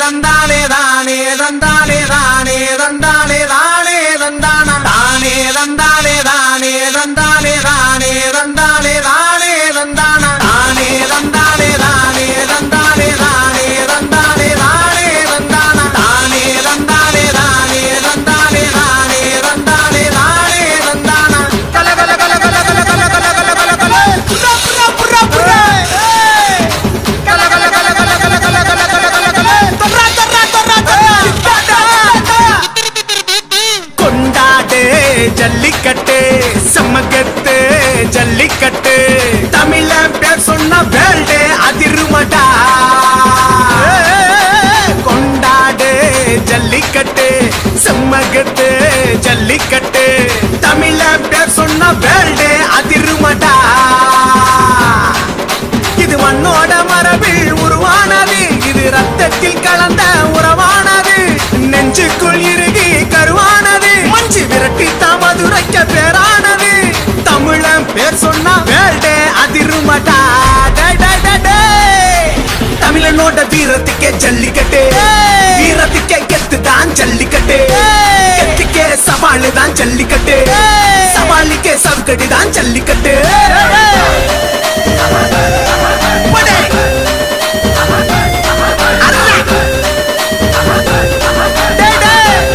தந்தானே தானே தந்தானே தானே தந்தானே தானே தந்தானா தானே தந்தானே தானே தந்தானே தானே தந்தானே தானே தந்தானா தானே தந்தானே தானே தந்தானே தானே தந்தானே தானே தந்தானா தானே தந்தானே தானே தந்தானே தானே தந்தானே தானே தந்தானா கல கல கல கல கல கல கல கல கல கல புரா புரா புரா புரா ஏய் கல கல கல கல கல கல கல கல கல கல தொர்ரா தொர்ரா தொர்ரா தொர்ரா கொண்டாடு ஜல்லிக்கட்டு சமகத்து ஜல்லிக்கட்டு தமிழ பேர் சொன்ன வேல்டு அதிருமடா கொண்டாடு ஜல்லிக்கட்டு செம்மகத்து ஜல்லிக்கட்டு தமிழ பேர் சொன்ன வேல்டு அதிருமடா இது மண்ணோட மரபில் உருவானது இது ரத்தத்தில் கலந்த உறவானது நெஞ்சுக்குள் இறுகி கருவானது மஞ்சு விரட்டி தாமதுரைக்க பேரானது தமிழன் பேர் சொன்னா வேல்டே அதிருமடா டே, டே, டே, டே. தமிழனோட வீரத்துக்கே ஜல்லிக்கட்டு வீரத்துக்கே கெத்து தான் ஜல்லிக்கட்டு கெத்துக்கே சவாலு தான் ஜல்லிக்கட்டு சவாலுக்கே சவுக்கடி தான் ஜல்லிக்கட்டு படே. அல்ல. டே, டே.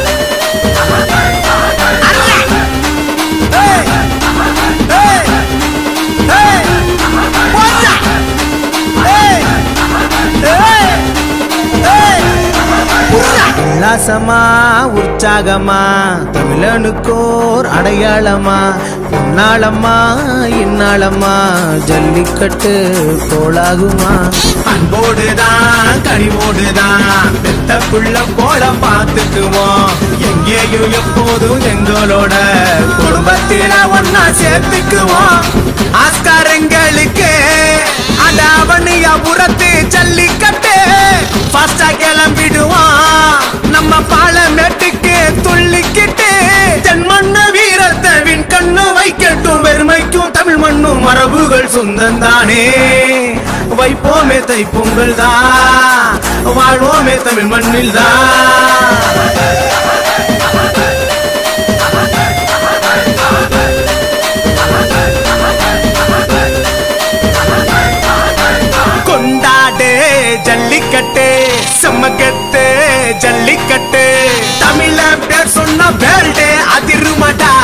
அல்ல. ஏய். ஏய். ஏய். போடா. ஏய். ஏய். ஏய். புர்ரா. உல்லாசமா உற்சாகமா தமிழனுக்கோர் அடையாளமா இந்நாளம்மா இந்நாளம்மா ஜல்லிக்கட்டு கோளாகுமா அன்போடுதான் கனிவோடுதான் பெத்த புள்ள போல பார்த்துக்குவோம் எங்கேயும் எப்போதும் எங்களோட குடும்பத்தில ஒன்னா சேர்த்துக்குவோம் ஆஸ்காரங்களுக்கு அடாவணியா புறத்து ஜல்லிக்கட்டு ஃபாஸ்டா கிளம்பிடுவான் நம்ம பாலமேட்டுக்கு துள்ளிக்கிட்டு தென் மண்ணு வீரத்தை வின் கண்ணு வைக்கட்டும் பெருமைக்கும் தமிழ் மண்ணும் மரபுகள் சொந்தந்தானே வைப்போமே தை பொங்கல் தான் வாழ்வோமே தமிழ் மண்ணில் தான் கொண்டாடு ஜல்லிக்கட்டு செம்மக்கட்டு ஜல்லிக்கட்டு தமிழ பேர் சொன்ன வேல்டு அதிருமடா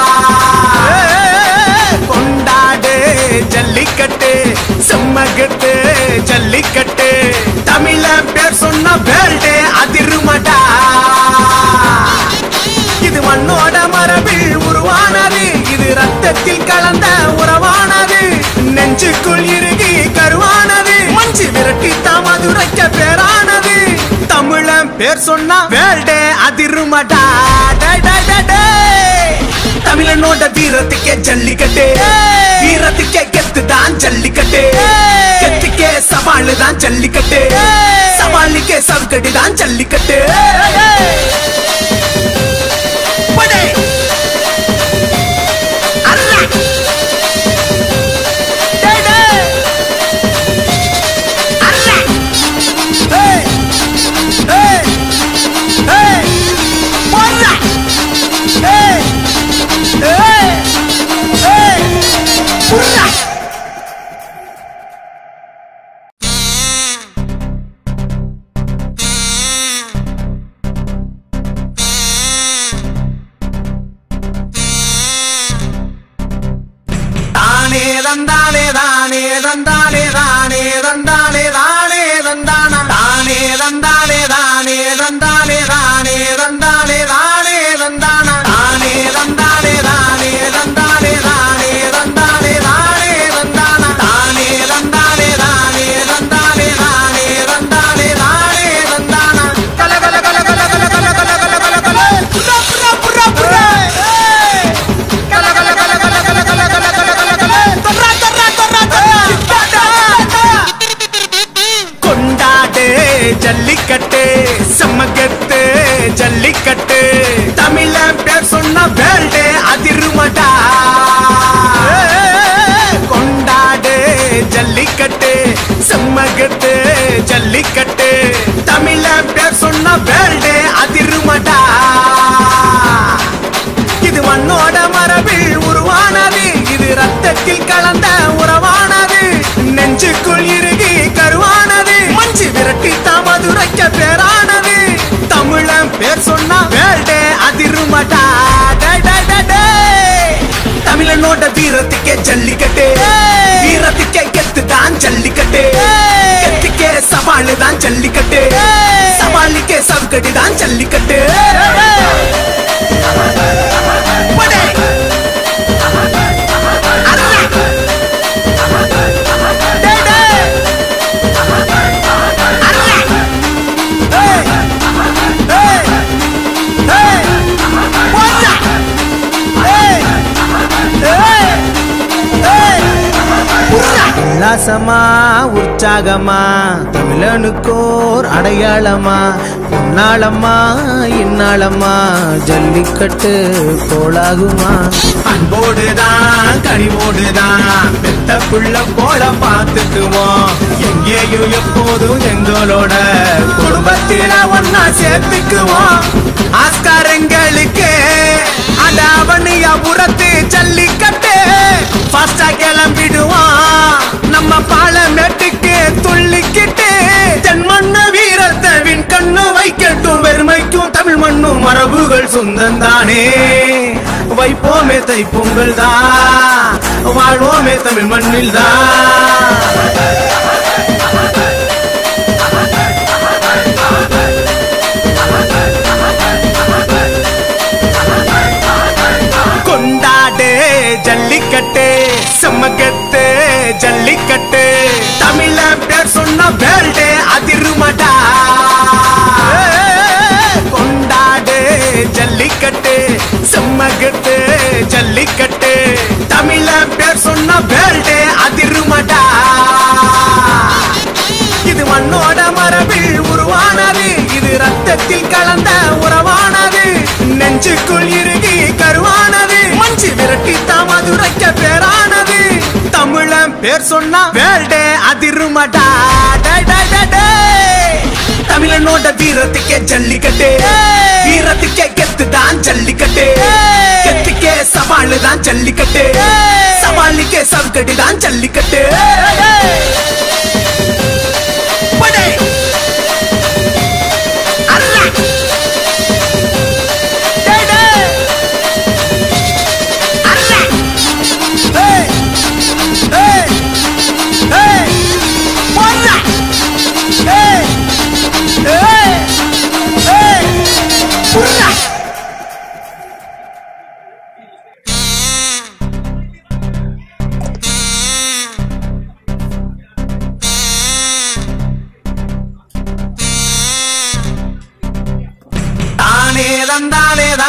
கொண்டாடு ஜல்லிக்கட்டு செம்மக்கட்டு ஜல்லிக்கட்டு தமிழ பேர் சொன்ன வேல்டு அதிருமடா இது மண்ணோட மரபில் உருவானது இது ரத்தத்தில் கலந்த உறவானது நெஞ்சுக்குள் இறுகி கருவானது மஞ்சு விரட்டி தாமதுரைக்க பேரானது தமிழன் பேர் சொன்னா வேல்டே அதிருமடா டே, டே, டே, டே. தமிழனோட வீரத்துக்கே ஜல்லிக்கட்டு வீரத்துக்கே கெத்து தான் ஜல்லிக்கட்டு கெத்துக்கே சவாலு தான் ஜல்லிக்கட்டு சவாலுக்கே சவுக்கடி தான் ஜல்லிக்கட்டு படே. அல்ல. டே, டே. அல்ல. ஏய். ஏய். ஏய். போடா. ஏய். ஏய். ஏய். புர்ரா. தானே தந்தானே தானே தந்தானே தானே தந்தானே தானே தந்தானா தானே தந்தானே தானே தந்தானே தானே தந்தானே தானே தந்தானா தானே தந்தானே தானே தந்தானே தானே தந்தானே தானே தந்தானா தானே தந்தானே தானே தந்தானே தானே தந்தானே தானே தந்தானா கல கல கல கல கல கல கல கல கல கல புரா புரா புரா புரா ஏய் கல கல கல கல கல கல கல கல கல கல தொர்ரா தொர்ரா தொர்ரா தொர்ரா கொண்டாடு ஜல்லிக்கட்டு சமகத்து ஜல்லிக்கட்டு தமிழ பேர் சொன்ன வேல்டு அதிருமடா கொண்டாடு ஜல்லிக்கட்டு செம்மகத்து ஜல்லிக்கட்டு தமிழ பேர் நெஞ்சுக்குள் இறுகி கருவானது மஞ்சு விரட்டி தாமதுரைக்க பேரானது தமிழன் பேர் சொன்னா வேல்டே அதிருமடா டே, டே, டே, டே. தமிழனோட வீரத்துக்கே ஜல்லிக்கட்டு வீரத்துக்கே கெத்து தான் ஜல்லிக்கட்டு கெத்துக்கே சவாலு தான் ஜல்லிக்கட்டு சவாலுக்கே சவுக்கடி தான் ஜல்லிக்கட்டு படே. அண்ணா. டே, டே. அண்ணா. ஏய். ஏய். ஏய். போடா. ஏய். ஏய். ஏய். புர்ரா. உல்லாசமா உற்சாகமா தமிழனுக்கோர் அடையாளமா உன்னாளம்மா இன்னாளம்மா ஜல்லிக்கட்டு கோலாகுமா அன்போடுதான் கனிவோடுதான் பெத்த புள்ள போல பார்த்துக்குவோம் எங்கேயும் எப்போதும் எங்களோட குடும்பத்தில ஒன்னா சேர்த்துக்குவோம் ஆஸ்காரங்களுக்கு அடாவணியாபுரத்து ஜல்லிக்கட்டு ஃபாஸ்டா கிளம்பிடுவான் நம்ம பாலமேட்டுக்கு துள்ளிக்கிட்டு தென்மண்ண வீரத்தை வின் கண்ணு வைக்கட்டும் பெருமைக்கும் தமிழ் மண்ணும் மரபுகள் சொந்தந்தானே வைப்போமே தை பொங்கல் தான் வாழ்வோமே தமிழ் மண்ணில் தான் கொண்டாடு ஜல்லிக்கட்டு செம்மக்கட்டு ஜல்லிக்கட்டு தமிழ பேர் சொன்ன வேல்டு அதிருமடா கொண்டாடு ஜல்லிக்கட்டு செம்மக்கட்டு ஜல்லிக்கட்டு தமிழ பேர் சொன்ன வேல்டு அதிருமடா இது மண்ணோட மரபில் உருவானது இது ரத்தத்தில் கலந்த உறவானது நெஞ்சுக்குள் இறுகி கருவானது மஞ்சு விரட்டி தாமதுரைக்க பேரானது தமிழன் பேர் சொன்னா வேல்டே அதிருமடா டே, டே, டே, டே. தமிழனோட வீரத்துக்கே ஜல்லிக்கட்டு வீரத்துக்கே கெத்து தான் ஜல்லிக்கட்டு கெத்துக்கே சவாலு தான் ஜல்லிக்கட்டு சவாலுக்கே சவுக்கடி தான் ஜல்லிக்கட்டு படே. அண்ணா. டே, டே. அண்ணா. ஏய். ஏய். ஏய். போடுறா. ஏய். ஏய். ஏய். புர்ரா. தானே தந்தானே